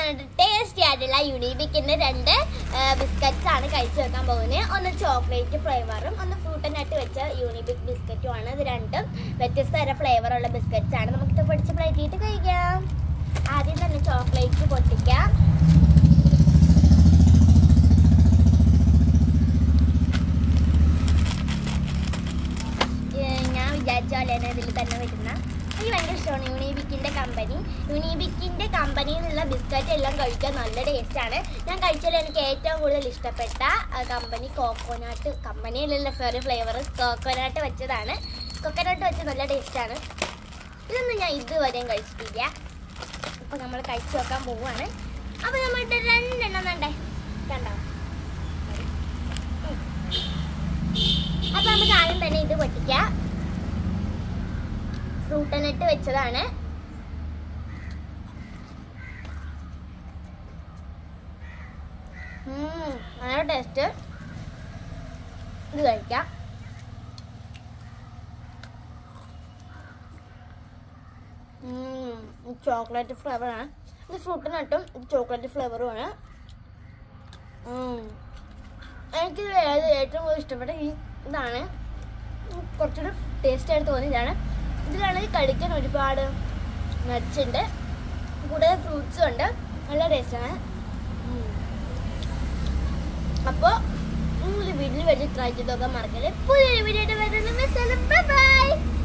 tasty ആയിട്ടുള്ള യുണീബിക്കിന്റെ രണ്ട് biscuits ആണ് കഴിച്ചു വെക്കാൻ പോകുന്നത് ഒന്ന് ചോക്ലേറ്റ് ഫ്ലേവറും ഒന്ന് ഫ്രൂട്ട് നട്ട് വെച്ച യൂണിബിക് ബിസ്ക്കറ്റും ആണ് ഇത് രണ്ടും വ്യത്യസ്ത തരം ഫ്ലേവർ ഉള്ള ബിസ്ക്കറ്റ്സ് ആണ് നമുക്ക് പൊടിച്ച് പ്ലേറ്റിട്ട് കഴിക്കാം ആദ്യം തന്നെ ചോക്ലേറ്റ് പൊട്ടിക്കാം ഏഹ് ഞാൻ വിചാരിച്ച പോലെ തന്നെ ഇതിൽ തന്നെ വരുന്ന എനിക്ക് ഭയങ്കര ഇഷ്ടമാണ് യൂണിബിക്കിന്റെ കമ്പനി യൂണിബിക്കിന്റെ കമ്പനിയിൽ നിന്നുള്ള ബിസ്ക്കറ്റ് എല്ലാം കഴിക്കാൻ നല്ല ടേസ്റ്റാണ് ഞാൻ കഴിച്ചതിൽ എനിക്ക് ഏറ്റവും കൂടുതൽ ഇഷ്ടപ്പെട്ട കമ്പനി കോക്കോനട്ട് കമ്പനിയിലുള്ള സോറി ഫ്ലേവർ കോക്കോനട്ട് വെച്ചതാണ് കോക്കോനട്ട് വെച്ച് നല്ല ടേസ്റ്റാണ് ഇതൊന്നും ഞാൻ ഇതുവരെയും കഴിച്ചിട്ടില്ല അപ്പോൾ നമ്മൾ കഴിച്ചു നോക്കാൻ പോവുകയാണ് അപ്പോൾ നമ്മളുടെ രണ്ടെണ്ണം വേണ്ടേ കണ്ടോ അപ്പൊ നമുക്ക് ആദ്യം തന്നെ ഇത് പൊട്ടിക്കാം ഫ്രൂട്ട് നട്ട് വെച്ചതാണ് ഉം, നല്ല ടേസ്റ്റ് ഇത് കഴിക്കാം ചോക്ലേറ്റ് ഫ്ലേവറാണ് ഇത് ഫ്രൂട്ട് നട്ടും ഇത് ചോക്ലേറ്റ് ഫ്ലേവറുമാണ് എനിക്ക് ഏത് ഏറ്റവും കൂടുതൽ ഇഷ്ടപ്പെട്ട ഈ ഇതാണ് കുറച്ചുകൂടി ടേസ്റ്റ് ആയിട്ട് തോന്നിയതാണ് ഇതിലാണെങ്കിൽ കഴിക്കാൻ ഒരുപാട് nuts ഉണ്ട് കൂടാതെ ഫ്രൂട്ട്സും ഉണ്ട് നല്ല ടേസ്റ്റാണ് അപ്പോൾ നിങ്ങൾ വീട്ടിൽ വെച്ച് ട്രൈ ചെയ്ത് നോക്കാൻ മറക്കല്ലേ പുതിയൊരു വീഡിയോ ആയിട്ട് വരുന്നത് ബൈ